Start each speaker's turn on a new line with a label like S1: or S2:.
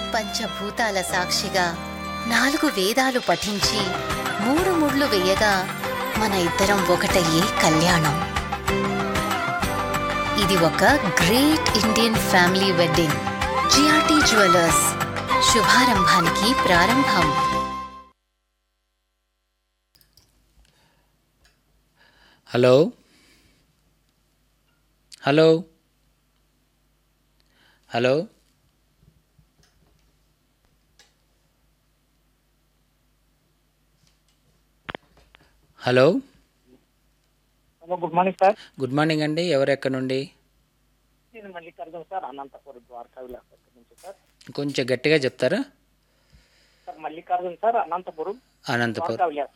S1: పంచభూతాల సాక్షిగా నాలుగు వేదాలు పఠించి మూడు ముళ్ళు వేయగా మన ఇద్దరం ఒకటయ్యే కళ్యాణం ఇది ఒక great Indian family wedding GRT jewellers శుభారంభానికి ప్రారంభం
S2: hello hello hello hello
S3: hello good morning sir
S2: good morning అండి ఎవరు ఎక్కడ నుండి
S3: నేను మల్లికార్జున్ సార్ అనంతపురం ద్వారకా విలాస్ దగ్గర నుంచి సార్
S2: కొంచెం గట్టిగా చెప్తారా
S3: సార్ మల్లికార్జున్ సార్ అనంతపురం
S2: అనంతపురం
S3: ద్వారకా విలాస్